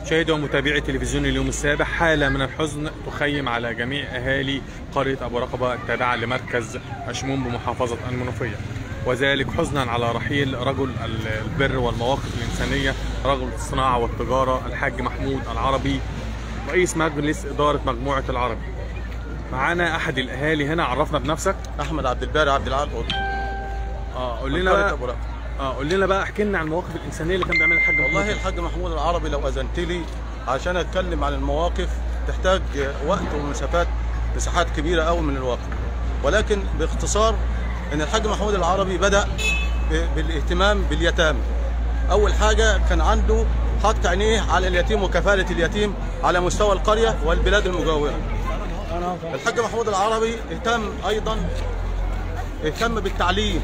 مشاهدي ومتابعي تلفزيون اليوم السابع حالة من الحزن تخيم على جميع أهالي قرية أبو رقبة التابعة لمركز أشمون بمحافظة المنوفية وذلك حزنا على رحيل رجل البر والمواقف الإنسانية رجل الصناعة والتجارة الحاج محمود العربي رئيس مجلس إدارة مجموعة العربي معانا أحد الأهالي هنا عرفنا بنفسك احمد عبد الباري عبد العال قطب اه قول لنا قرية بقى أبو رقبة. اه قول لنا بقى احكي لنا عن المواقف الإنسانية اللي كان بيعملها الحاج محمود والله الحاج محمود العربي لو اذنت لي عشان اتكلم عن المواقف تحتاج وقت ومسافات مساحات كبيره قوي من الوقت ولكن باختصار ان الحاج محمود العربي بدا ب- بالاهتمام باليتامى اول حاجه كان عنده حط عينيه على اليتيم وكفاله اليتيم على مستوى القريه والبلاد المجاوره الحاج محمود العربي اهتم ايضا اهتم بالتعليم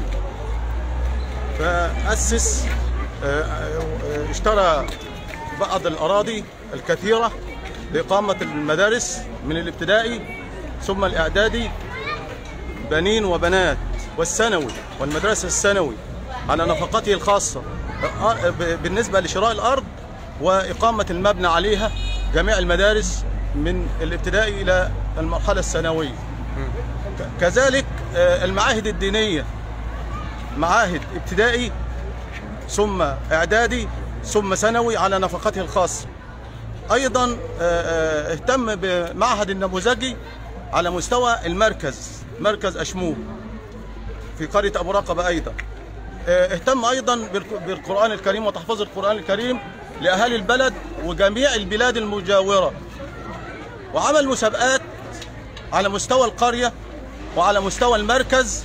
فأسس آه، آه، اشترى بعض الأراضي الكثيرة لإقامة المدارس من الابتدائي ثم الإعدادي بنين وبنات والثانوي والمدرسة الثانوي على نفقته الخاصة آه، ب- بالنسبة لشراء الأرض وإقامة المبنى عليها جميع المدارس من الابتدائي إلى المرحلة الثانوية ك- كذلك آه، المعاهد الدينية معاهد ابتدائي ثم اعدادي ثم ثانوي على نفقته الخاصه ايضا آه، آه، اهتم بمعهد النموذجي على مستوى المركز مركز اشموه في قريه ابو رقبه ايضا آه، اهتم ايضا بالق- بالقران الكريم وتحفيظ القران الكريم لاهالي البلد وجميع البلاد المجاوره وعمل مسابقات على مستوى القريه وعلى مستوى المركز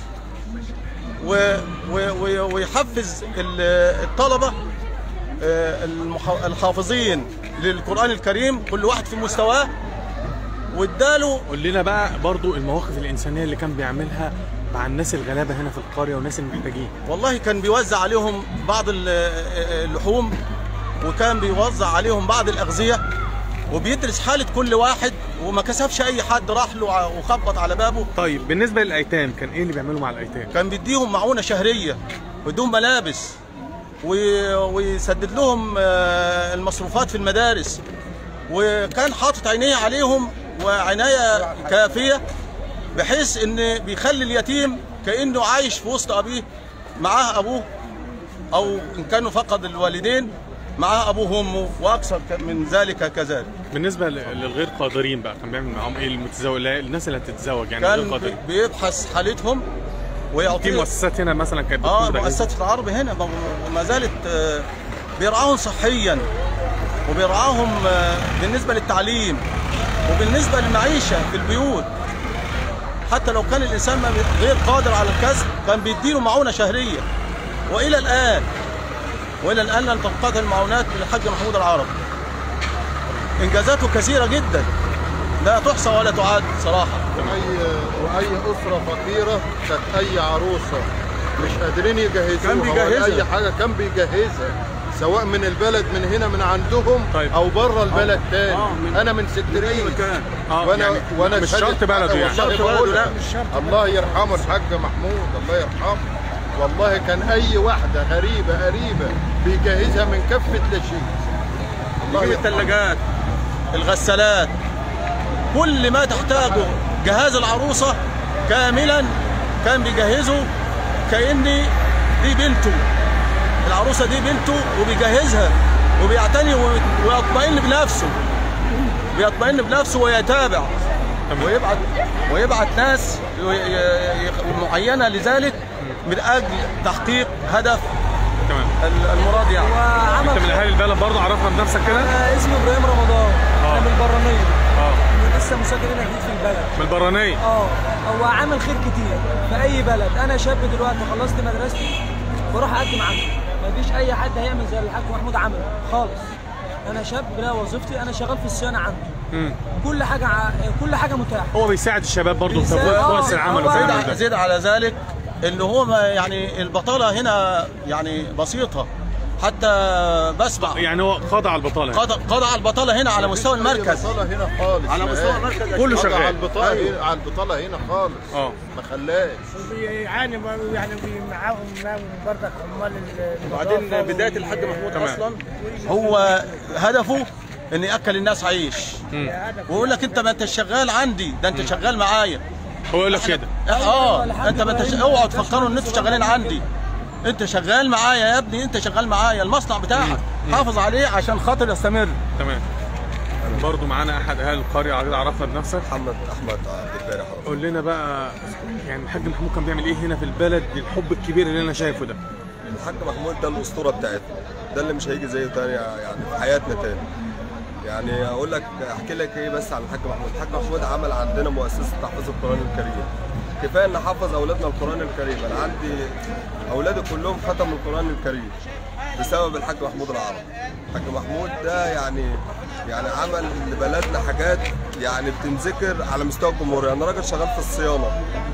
و- و- و- ويحفز ال- الطلبه آه، المح- الحافظين للقران الكريم كل واحد في مستواه واداله قول لنا بقى برضو المواقف الإنسانية اللي كان بيعملها مع الناس الغلابة هنا في القرية والناس المحتاجين والله كان بيوزع عليهم بعض ال- اللحوم وكان بيوزع عليهم بعض الاغذيه وبيدرس حاله كل واحد وما كسفش اي حد راح له ع- وخبط على بابه طيب بالنسبة للأيتام كان إيه اللي بيعملوا مع الأيتام؟ كان بيديهم معونه شهريه ويديهم ملابس و- ويسدد لهم آه، المصروفات في المدارس وكان حاطط عينيه عليهم وعنايه كافيه بحيث ان بيخلي اليتيم كانه عايش في وسط ابيه معاه ابوه او ان كانوا فقد الوالدين معاه ابوه وامه واكثر ك- من ذلك كذلك بالنسبة ل- للغير قادرين بقى كان بيعمل معاهم إيه المتزوج لا، الناس اللي هتتزوج يعني غير كان قادرين بي- بيبحث حالتهم في ويعطيهم مؤسسات هنا مثلا كانت اه بتقول ده مؤسسات العرب هنا ما- ما زالت آه، بيرعاهم صحيا وبيرعاهم آه، بالنسبه للتعليم وبالنسبه للمعيشه في البيوت حتى لو كان الانسان ما بي- غير قادر على الكسب كان بيديله معونه شهريه والى الان والى الان لن تنقطع المعونات من الحاج محمود العرب انجازاته كثيره جدا لا تحصى ولا تعد صراحه واي واي اسره فقيره كانت اي عروسه مش قادرين يجهزوها كان ولا بيجهزها. اي حاجه كان بيجهزها سواء من البلد من هنا من عندهم طيب. او بره البلد تاني آه، من- انا من ست ريس اه وانا يعني وانا مش شهادة شرط بلده حق- يعني شرط والله بلده، بقول لا، لك، مش شرط. الله يرحمه الحاج محمود الله يرحمه والله كان اي واحده غريبه قريبه بيجهزها من كفه لا شيء الله تجيب يرحمه الثلاجات الغسالات كل ما تحتاجه جهاز العروسة كاملا كان بيجهزه كأن دي بنته العروسة دي بنته وبيجهزها وبيعتني وي- ويطمئن بنفسه بيطمئن بنفسه ويتابع ويبعت ويبعت ناس ي- ي- ي- معينة لذلك من أجل تحقيق هدف تمام ال- المراد يعني انت من اهالي البلد برضه عرفنا بنفسك كده انا اسمي ابراهيم رمضان آه. انا من البرانيه اه لسه مسافر هنا جديد في البلد من البرانيه اه هو عامل خير كتير في اي بلد انا شاب دلوقتي خلصت مدرستي بروح اقدم عمل مفيش اي حد هيعمل زي الحاج محمود عمل خالص انا شاب لا وظيفتي انا شغال في الصيانه عنده مم. كل حاجه ع... كل حاجه متاحه هو بيساعد الشباب برضه في بيساعد- فرص آه، العمل هو وكلام زيد من ع- ده. زيد على ذلك ان هو ما يعني البطاله هنا يعني بسيطه حتى بسمع يعني هو خاضع على البطاله يعني. قضى قضى على البطاله هنا على مستوى المركز البطاله هنا خالص على مستوى ما- المركز كله قضى شغال. على البطاله أيوه. هنا على البطاله هنا خالص اه ما خلاش بيعاني يعني معاهم معاهم برضك عمال ال- وبعدين النظافة بدايه وال- الحاج محمود تمام. اصلا هو هدفه ان ياكل الناس عيش مم. ويقول لك انت ما انت شغال عندي ده انت شغال معايا هو يقول لك كده اه انت ما انت اوعوا تفكروا ان انتوا شغالين عندي انت شغال معايا يا ابني انت شغال معايا المصنع بتاعك حافظ عليه عشان خاطر يستمر تمام برضو معانا احد اهالي القريه عايز عرفنا بنفسك محمد احمد عبد البارح قول لنا بقى يعني الحاج محمود كان بيعمل ايه هنا في البلد الحب الكبير اللي انا شايفه ده الحاج محمود ده الاسطوره بتاعتنا ده اللي مش هيجي زيه تاني يعني في حياتنا تاني يعني اقول لك احكي لك ايه بس عن الحاج محمود الحاج محمود عمل عندنا مؤسسه تحفيظ القران الكريم كفايه ان حفظ اولادنا القران الكريم انا عندي اولادي كلهم ختموا القران الكريم بسبب الحاج محمود العربي الحاج محمود ده يعني يعني عمل لبلدنا حاجات يعني بتنذكر على مستوى الجمهوريه انا راجل شغال في الصيانه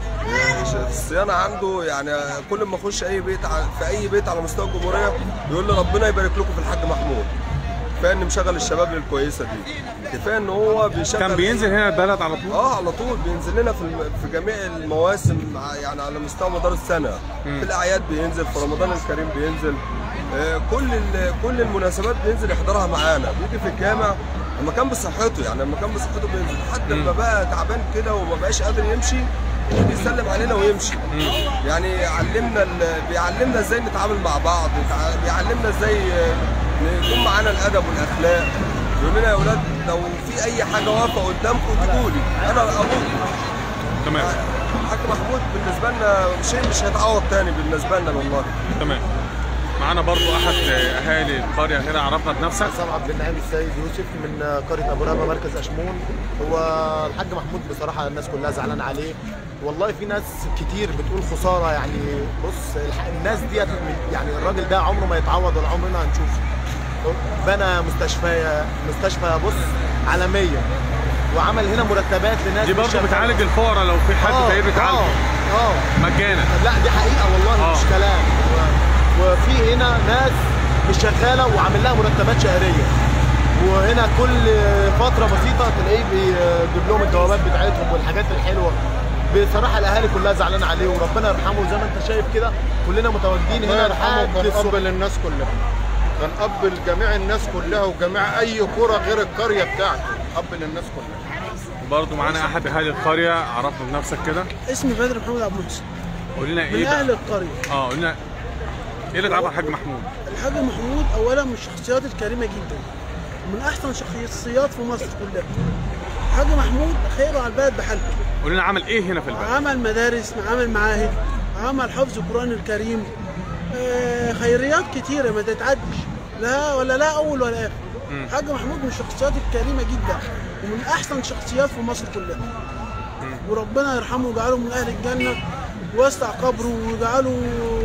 الصيانه عنده يعني كل ما اخش اي بيت ع- في اي بيت على مستوى الجمهوريه يقول لي ربنا يبارك لكم في الحاج محمود كفايه ان مشغل الشباب الكويسه دي كفايه ان هو بيشغل كان بينزل هنا البلد على طول اه على طول بينزل لنا في الم- في جميع المواسم ع- يعني على مستوى مدار السنه في الاعياد بينزل في رمضان الكريم بينزل آه كل ال- كل المناسبات بينزل يحضرها معانا بيجي في الجامع لما كان بصحته يعني لما كان بصحته بينزل لحد ما بقى تعبان كده وما بقاش قادر يمشي يجي يسلم علينا ويمشي يعني علمنا ال- بيعلمنا ازاي نتعامل مع بعض يتع- بيعلمنا ازاي آه، يكون معانا الادب والاخلاق يقول لنا يا اولاد لو في اي حاجه واقفه قدامكم تقولوا لي انا ابوكم تمام الحاج محمود بالنسبه لنا شيء مش هيتعوض تاني بالنسبه لنا والله تمام معانا برضو احد اهالي القريه هنا عرفنا بنفسك عصام عبد النعيم السيد يوسف من قريه ابو رابه مركز اشمون هو الحاج محمود بصراحه الناس كلها زعلانه عليه والله في ناس كتير بتقول خساره يعني بص الح- الناس ديت يعني الراجل ده عمره ما يتعوض ولا عمرنا هنشوفه بنى مستشفى مستشفى بص عالميه وعمل هنا مرتبات لناس دي مش برضو شغالة. بتعالج الفقراء لو في حد آه، فقير بتعالجه اه اه مجانا لا دي حقيقه والله آه. مش كلام و- وفي هنا ناس مش شغاله وعامل لها مرتبات شهريه وهنا كل فتره بسيطه تلاقيه بيجيب لهم الجوابات بتاعتهم والحاجات الحلوه بصراحه الاهالي كلها زعلانه عليه وربنا يرحمه زي ما انت شايف كده كلنا متواجدين الله هنا يرحمه لحد كان اب الصبح للناس كلها كان اب لجميع الناس كلها وجميع اي كرة غير القريه بتاعته اب للناس كلها برضو معانا احد اهالي القريه عرفنا بنفسك كده اسمي بدر محمود عبد المحسن قول لنا من ايه اهل بقى القريه اه قول لنا ايه اللي تعرف عن الحاج محمود الحاج محمود اولا من الشخصيات الكريمه جدا ومن احسن شخصيات في مصر كلها الحاج محمود خيره على البلد بحالته قول لنا عمل ايه هنا في البلد عمل مدارس عمل معاهد عمل حفظ القرآن الكريم آه، خيريات كتيرة ما تتعدش لا ولا لا أول ولا آخر الحاج محمود من الشخصيات الكريمة جدا ومن أحسن شخصيات في مصر كلها وربنا يرحمه ويجعله من أهل الجنة ويوسع قبره ويجعله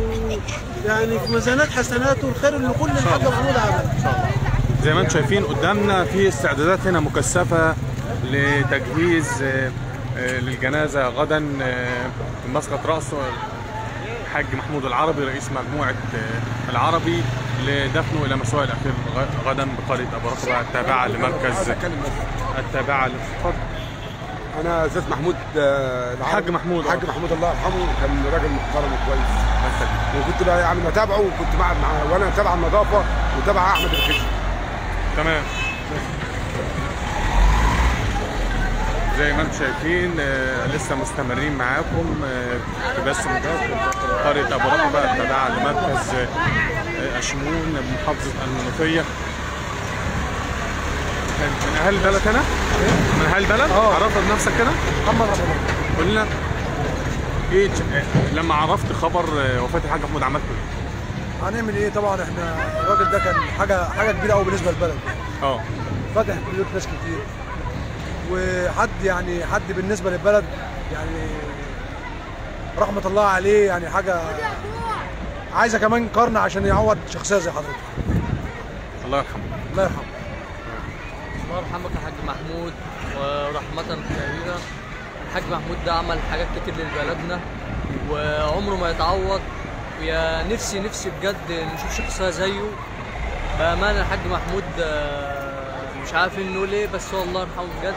يعني في ميزانات حسناته الخير اللي كل الحاج محمود عمله زي ما انتم شايفين قدامنا في استعدادات هنا مكثفه لتجهيز آه، آه، للجنازه غدا آه، في مسقط راسه الحاج محمود العربي رئيس مجموعه آه، العربي لدفنه الى مسواه الاخير غ- غدا بقريه ابو رقبه التابعه لمركز التابعه اتفضل انا استاذ محمود آه، العربي. الحاج محمود، الحاج آه. محمود الله يرحمه كان راجل محترم وكويس وكنت بقى يعني بتابعه وكنت مع مع- وانا تابع النظافه وتابع احمد الخشي تمام زي ما انتم شايفين آه، لسه مستمرين معاكم آه، في بث مباشر قرية أبو رقبة التابعة لمركز آه، أشمون بمحافظة المنوفية من من أهل البلد هنا؟ من أهل البلد؟ عرفت بنفسك كده؟ محمد رمضان قول لنا إيه ت- آه، لما عرفت خبر آه، وفاة الحاج محمود عملت إيه؟ هنعمل ايه طبعا احنا الراجل ده كان حاجه حاجه كبيره قوي بالنسبه للبلد اه فتح بيوت ناس كتير وحد يعني حد بالنسبه للبلد يعني رحمه الله عليه يعني حاجه عايزه كمان قرن عشان يعوض شخصيه زي حضرتك الله يرحمه الله يرحمه الله يرحمك يا حاج محمود ورحمة كبيرة الحاج محمود ده عمل حاجات كتير لبلدنا وعمره ما يتعوض ويا نفسي نفسي بجد نشوف شخصية زيه بأمانة الحاج محمود آه، مش عارف نقول ايه بس هو الله يرحمه بجد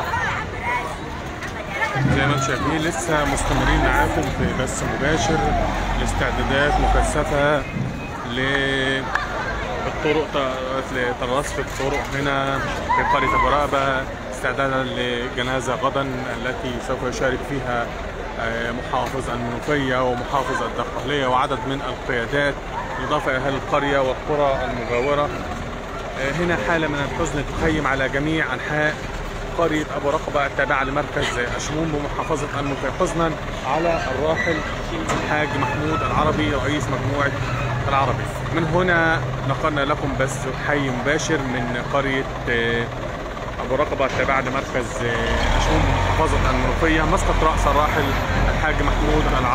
زي ما انتم شايفين لسه مستمرين معاكم في بث مباشر لاستعدادات مكثفه الطرق ت- لرصف الطرق هنا في قرية أبو رقبة استعدادا لجنازة غدا التي سوف يشارك فيها آه، محافظ المنوفية ومحافظ الدقهلية وعدد من القيادات إضافة إلى أهل القرية والقرى المجاورة آه، هنا حالة من الحزن تخيم على جميع أنحاء قرية أبو رقبة التابعة لمركز أشمون بمحافظة المنوفية حزنا على الراحل الحاج محمود العربي رئيس مجموعة العربي من هنا نقلنا لكم بث حي مباشر من قرية آه، أبو رقبة التابعة لمركز آه، أشمون بمحافظة المنوفية مسقط رأس الراحل الحاج محمود العربي